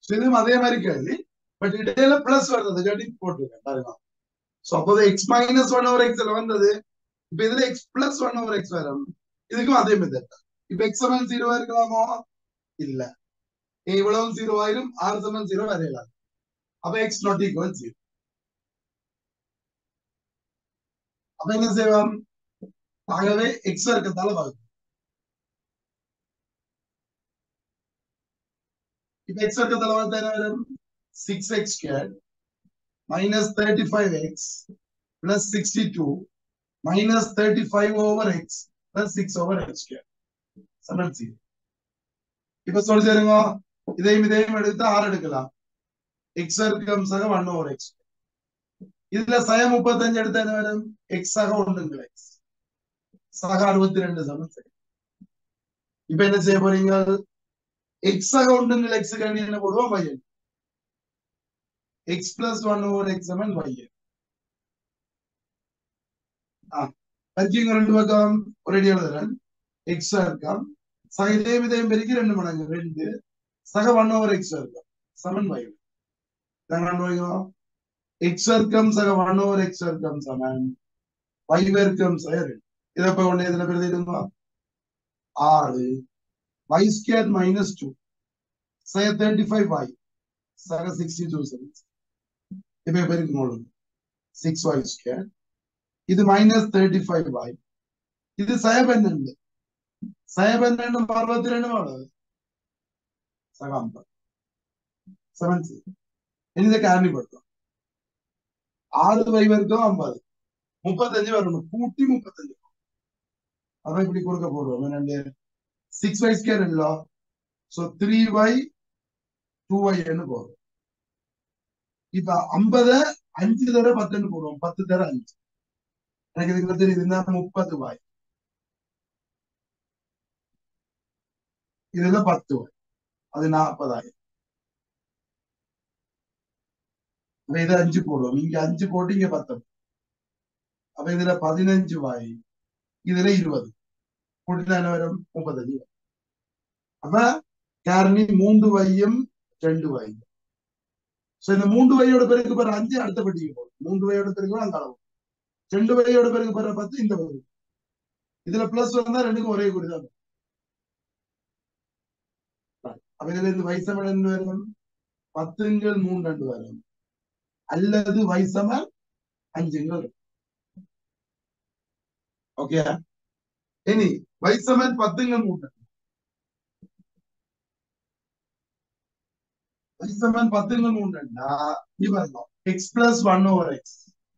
இதுவும் அதே மாதிரி கேள்வி பட் இடையில பிளஸ் வர்றது கட்டி போட்டிருக்கேன் பாருங்க சோ அப்போது எக்ஸ் மைனஸ் ஒன் ஓவர் எக்ஸ்ல வந்தது இப்ப இதுல x plus one over x வரும் இதுக்கும் அதே மெத்தட் இப்ப எக்ஸ் சமன் ஜீரோவா இருக்கலாமோ இல்ல இவ்வளவு ஜீரோ ஆயிரும் ஆறு சமன் ஜீரோ வரையலாம் அப்ப எக்ஸ் நாட் ஈக்குவல் ஜீரோ அப்ப என்ன செய்வோம் ஆகவே எக்ஸ் வர்க்கத்தால வகுக்கும் இப்ப எக்ஸ் வர்க்கத்தால வகுத்தா என்ன வரும் six x square minus thirty five x plus sixty two minus thirty five over x plus six over x square சமன் ஜீரோ இப்ப சொல்லி தருங்க இதையும் இதையும் எடுத்து ஆறு எடுக்கலாம் எக்ஸ் வர்க்கம் சக ஒன் ஓவர் எக்ஸ் இதுல சய முப்பத்தஞ்சு எடுத்த என்ன வரும் எக்ஸ் சக ஒன்றுங்கள் எக்ஸ் சக அறுபத்தி ரெண்டு சமன் சரி இப்ப என்ன செய்ய போறீங்க எக்ஸ் சக ஒன்றுங்கள் எக்ஸ் கண்டி என்ன போடுவோம் பையன் x plus one over x சமன் பையன் பரிச்சயங்க ரெண்டு பக்கம் ஒரு அடி எழுதுறேன் எக்ஸ் இருக்கும் சக இதயம் இதயம் பெருக்கி ரெண்டு மடங்கு ரெண்டு சக ஒன் ஓவர் எக்ஸ் இருக்கும் சமன் பையன் கண்டுபிடிக்கணும் எக்ஸ் வர்க்கம் சக ஒன் ஓவர் எக்ஸ் வர்க்கம் சமன் y வர்க்கம் சக ரெண்டு இதை போய் ஒண்ணு இதுல பெருதிடுங்க ஆறு y ஸ்கேர் மைனஸ் டூ சக தேர்ட்டி ஃபைவ் y சக சிக்ஸ்டி டூ செவன் இப்ப பெருக்கணும் சிக்ஸ் y ஸ்கேர் இது மைனஸ் தேர்ட்டி ஃபைவ் y இது சய பன்னெண்டு சய பன்னெண்டு அறுபத்தி ரெண்டு மாடல் சக ஐம்பது செவன் சிக்ஸ் இந்த காரணிப்படுத்தும் ஆறு வை வரைக்கும் ஐம்பது முப்பத்தஞ்சு வரணும் கூட்டி முப்பத்தஞ்சு அதான் இப்படி கொடுக்க போடுவோம் என்னண்டு சிக்ஸ் வை ஸ்கேர் இல்லோ சோ த்ரீ வை டூ வைன்னு போடுவோம் இப்ப ஐம்பத அஞ்சு தர பத்துன்னு போடுவோம் பத்து தர அஞ்சு எனக்கு இதுக்கு தெரியுது முப்பது வாய் இதுல பத்து வாய் அது நாற்பதாயிரம் அப்ப இதை அஞ்சு போடுவோம் இங்க அஞ்சு போட்டு இங்க பத்து அப்ப இதுல பதினஞ்சு வாய் இதுல இருபது கூட்டினா என்ன வரும் முப்பத்தஞ்சு அப்ப காரணி மூன்று வையும் ரெண்டு வை சோ இந்த மூன்று வையோட பிறகு பெற அஞ்சு அடுத்த பெட்டிக்கு போடும் மூன்று வையோட பிறகு அந்த அளவு ரெண்டு வையோட பிறகு பெற பத்து இந்த வரும் இதுல பிளஸ் வந்தா ரெண்டுக்கும் ஒரே குறிதான் அப்ப இதுல இருந்து வைசமன் ரெண்டு வரும் பத்துங்கள் மூன்று ரெண்டு வரும் அல்லது வைசமன் அஞ்சுங்கள் ஓகே இனி வைசமன் பத்துங்கள் மூன்று வைசமன் பத்துங்கள் மூன்றுண்டா இவர்தான் x plus one over x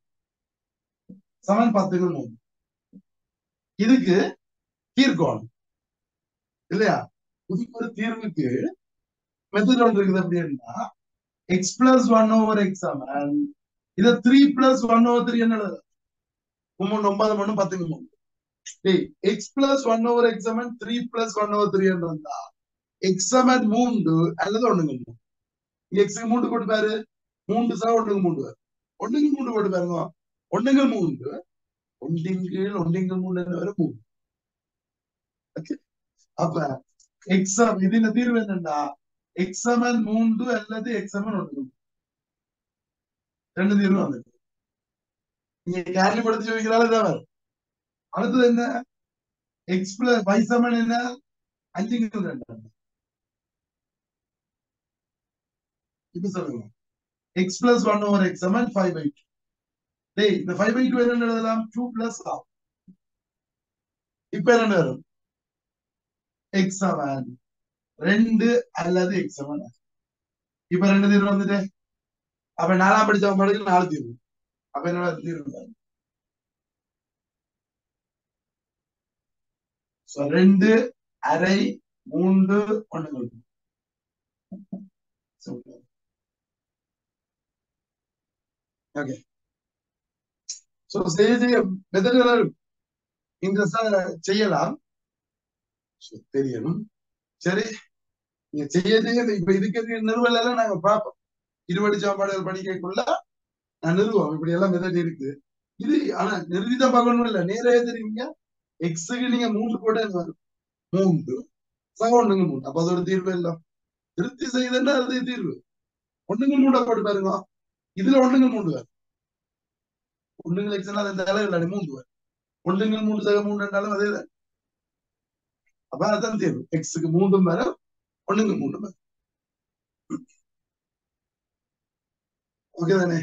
சமன் பத்துங்கள் மூணு இதுக்கு தீர்க்கோணம் இல்லையா இதுக்கு ஒரு தீர்வுக்கு மெத்தட் ஒன்று இருக்குது அப்படின்னா x plus one over x சமன் இத three plus one over three என்ன மூணு ஒன்பது மூணு பத்துக்கு மூணு x plus one over x சமன் three plus one over three இருந்தா எக்ஸ் சமன் மூன்று அல்லது ஒண்ணுங்க மூணு எக்ஸுக்கு மூன்று போட்டு பாரு மூன்று சா ஒண்ணுங்க மூன்று வரும் ஒண்ணுங்க மூன்று போட்டு பாருங்க ஒண்ணுங்க மூன்று ஒன்றிங்கீழ் ஒன்றிங்க மூணு வரும் மூணு அப்ப எக்ஸாம் இதுல தீர்வு என்னன்னா எக்ஸமன் மூன்று அல்லது எக்ஸமன் ஒன்று ரெண்டு தீர்வு வந்துருக்கு நீங்க கேள்விப்படுத்தி ചോദിக்கிறாலும் இதான் வரும் அடுத்தது என்ன எக்ஸ் பிளஸ் y சமன் என்ன அஞ்சுக்கு ரெண்டு இப்ப சொல்லுங்க x plus one over x சமன் ஃபைவ் பை டூ டேய் இந்த ஃபைவ் பை டூ என்ன எழுதலாம் டூ பிளஸ் ஆஃப் இப்ப என்ன வரும் எக்ஸ் செவன் ரெண்டு அல்லது எக்ஸ் செவன் இப்ப ரெண்டு தீர்வு வந்துட்டு அப்ப நாலாம் படிச்சவன் படிக்க நாலு தீர்வு அப்ப என்னோட தீர்வு ரெண்டு அரை மூன்று ஒண்ணு ஓகே சோ செய்ய செய்ய மெத்தடுகள் இந்த செய்யலாம் தெரியணும் சரி நீங்க செய்ய செய்ய இப்ப இதுக்கு நிறுவல் எல்லாம் நாங்க பார்ப்போம் இருபடி சாப்பாடுகள் படிக்கக்குள்ள நான் நிறுவோம் இப்படி எல்லாம் மெத்தட் இருக்கு இது ஆனா நிறுவிதான் பார்க்கணும் இல்ல நேரே தெரியுங்க எக்ஸுக்கு நீங்க மூன்று போட்டே வரும் மூன்று சகோண்டுங்க மூணு அப்ப அதோட தீர்வு எல்லாம் திருப்தி செய்தா அது தீர்வு ஒண்ணுங்கள் மூண்டா போட்டு பாருங்க இதுல ஒண்ணுங்கள் மூண்டு வரும் ஒண்ணுங்கள் எக்ஸ்னா அந்த தலைகள் மூன்று வரும் ஒண்ணுங்கள் மூன்று சக மூன்று என்றாலும் அதே தான் அப்ப அதான் தீர்வு எக்ஸுக்கு மூன்றும் வரும் ஒண்ணுங்க மூன்று வரும் ஓகே தானே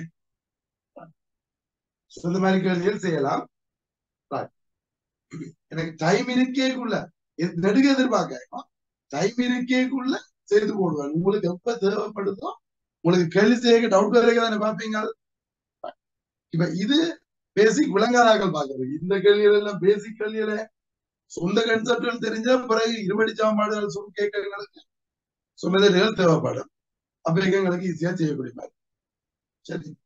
So, இந்த மாதிரி கேள்விகள் செய்யலாம் Right. எனக்கு டைம் இருக்கேக்குள்ள எ- நெடுக எதிர்பார்க்க டைம் இருக்கேக்குள்ள செய்து போடுவேன் உங்களுக்கு எப்ப தேவைப்படுதோ உங்களுக்கு கேள்வி செய்ய டவுட் வரைக்கும் தானே பார்ப்பீங்க இப்ப இது பேசிக் விளங்காதாக்கள் பாக்குறது இந்த கேள்விகள் எல்லாம் பேசிக் கேள்விகளை சொந்த கன்செப்ட்கள் தெரிஞ்சா பிறகு இருபடி சாப்பாடுகள் சொல் கேட்கறவங்களுக்கு சுமதர்கள் தேவைப்படும் அப்ப எங்களுக்கு ஈஸியா செய்யக்கூடிய மாதிரி சரி